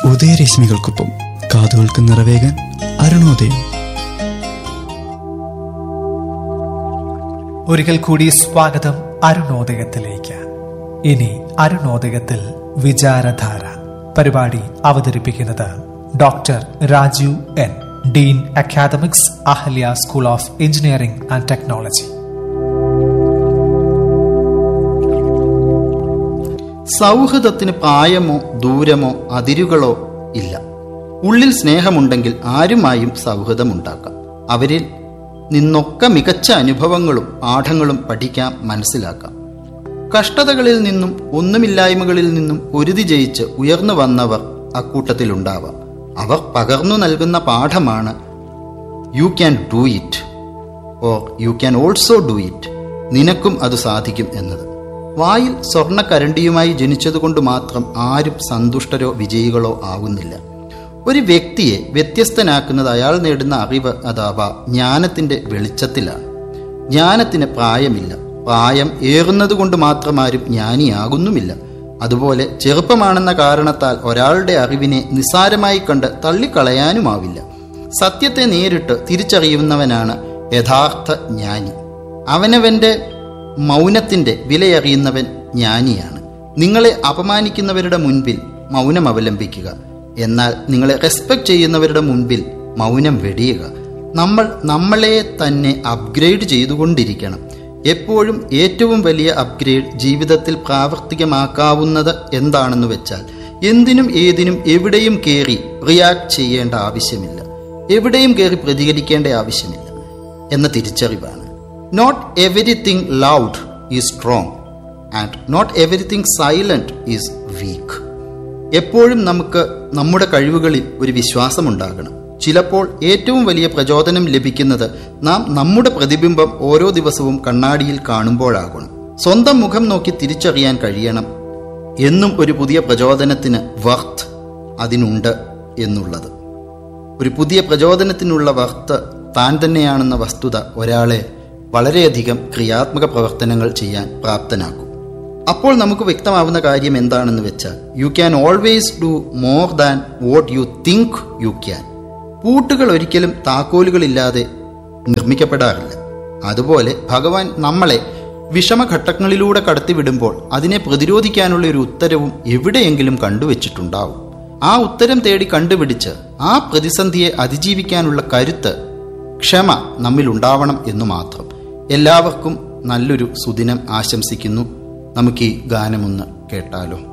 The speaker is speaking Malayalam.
ഉദയരശ്മികൾക്കൊപ്പം കാതുകൾക്ക് നിറവേകാൻ അരുണോദയം ഒരിക്കൽ കൂടി സ്വാഗതം അരുണോദയത്തിലേക്ക് ഇനി അരുണോദയത്തിൽ വിചാരധാര പരിപാടി അവതരിപ്പിക്കുന്നത് doctor Rajeev N dean academics Ahalia school of engineering and technology സൗഹൃദത്തിന് പ്രായമോ ദൂരമോ അതിരുകളോ ഇല്ല ഉള്ളിൽ സ്നേഹമുണ്ടെങ്കിൽ ആരുമായും സൗഹൃദമുണ്ടാക്കാം അവരിൽ നിന്നൊക്കെ മികച്ച അനുഭവങ്ങളും പാഠങ്ങളും പഠിക്കാം മനസ്സിലാക്കാം കഷ്ടതകളിൽ നിന്നും ഒന്നുമില്ലായ്മകളിൽ നിന്നും പൊരുതി ജയിച്ച് ഉയർന്നു വന്നവർ അക്കൂട്ടത്തിലുണ്ടാവാം അവർ പകർന്നു നൽകുന്ന പാഠമാണ് you can do it or you can also do it നിനക്കും അത് സാധിക്കും എന്നത് വായിൽ സ്വർണ്ണക്കരണ്ടിയുമായി ജനിച്ചതുകൊണ്ട് മാത്രം ആരും സന്തുഷ്ടരോ വിജയികളോ ആവുന്നില്ല ഒരു വ്യക്തിയെ വ്യത്യസ്തനാക്കുന്നത് അയാൾ നേടുന്ന അറിവ് അഥവാ ജ്ഞാനത്തിന്റെ വെളിച്ചത്തിലാണ് ജ്ഞാനത്തിന് പ്രായമില്ല പ്രായം ഏറുന്നത് കൊണ്ട് മാത്രം ആരും ജ്ഞാനിയാകുന്നുമില്ല അതുപോലെ ചെറുപ്പമാണെന്ന കാരണത്താൽ ഒരാളുടെ അറിവിനെ നിസ്സാരമായി കണ്ട് തള്ളിക്കളയാനുമാവില്ല സത്യത്തെ നേരിട്ട് തിരിച്ചറിയുന്നവനാണ് യഥാർത്ഥ ജ്ഞാനി അവനവന്റെ മൗനത്തിന്റെ വിലയറിയുന്നവൻ ജ്ഞാനിയാണ് നിങ്ങളെ അപമാനിക്കുന്നവരുടെ മുൻപിൽ മൗനം അവലംബിക്കുക എന്നാൽ നിങ്ങളെ റെസ്പെക്ട് ചെയ്യുന്നവരുടെ മുൻപിൽ മൗനം വെടിയുക നമ്മൾ നമ്മളെ തന്നെ അപ്ഗ്രേഡ് ചെയ്തുകൊണ്ടിരിക്കണം എപ്പോഴും ഏറ്റവും വലിയ അപ്ഗ്രേഡ് ജീവിതത്തിൽ പ്രാവർത്തികമാക്കാവുന്നത് എന്താണെന്ന് വെച്ചാൽ എന്തിനും ഏതിനും എവിടെയും കയറി റിയാക്ട് ചെയ്യേണ്ട ആവശ്യമില്ല എവിടെയും കയറി പ്രതികരിക്കേണ്ട ആവശ്യമില്ല എന്ന തിരിച്ചറിവാണ് not everything loud is strong and not everything silent is weak എപ്പോഴും നമുക്ക് നമ്മുടെ കഴിവുകളിൽ ഒരു വിശ്വാസമുണ്ടാകണം ചിലപ്പോൾ ഏറ്റവും വലിയ പ്രചോദനം ലഭിക്കുന്നത് നാം നമ്മുടെ പ്രതിബിംബം ഓരോ ദിവസവും കണ്ണാടിയിൽ കാണുമ്പോഴാകണം സ്വന്തം മുഖം നോക്കി തിരിച്ചറിയാൻ കഴിയണം എന്നും ഒരു പുതിയ പ്രചോദനത്തിന് വർത്ത് അതിനുണ്ട് എന്നുള്ളത് ഒരു പുതിയ പ്രചോദനത്തിനുള്ള വർത്ത് താൻ തന്നെയാണെന്ന വസ്തുത ഒരാളെ വളരെയധികം ക്രിയാത്മക പ്രവർത്തനങ്ങൾ ചെയ്യാൻ പ്രാപ്തനാക്കും അപ്പോൾ നമുക്ക് വ്യക്തമാവുന്ന കാര്യം എന്താണെന്ന് വെച്ചാൽ you can always do more than what you think you can പൂട്ടുകൾ ഒരിക്കലും താക്കോലുകളില്ലാതെ നിർമ്മിക്കപ്പെടാറില്ല അതുപോലെ ഭഗവാൻ നമ്മളെ വിഷമഘട്ടങ്ങളിലൂടെ കടത്തിവിടുമ്പോൾ അതിനെ പ്രതിരോധിക്കാനുള്ള ഒരു ഉത്തരവും എവിടെയെങ്കിലും കണ്ടുവച്ചിട്ടുണ്ടാവും ആ ഉത്തരം തേടി കണ്ടുപിടിച്ച് ആ പ്രതിസന്ധിയെ അതിജീവിക്കാനുള്ള കരുത്ത് ക്ഷമ നമ്മിലുണ്ടാവണം എന്നു മാത്രം എല്ലാവർക്കും നല്ലൊരു സുദിനം ആശംസിക്കുന്നു നമുക്ക് ഈ ഗാനമൊന്ന് കേട്ടാലോ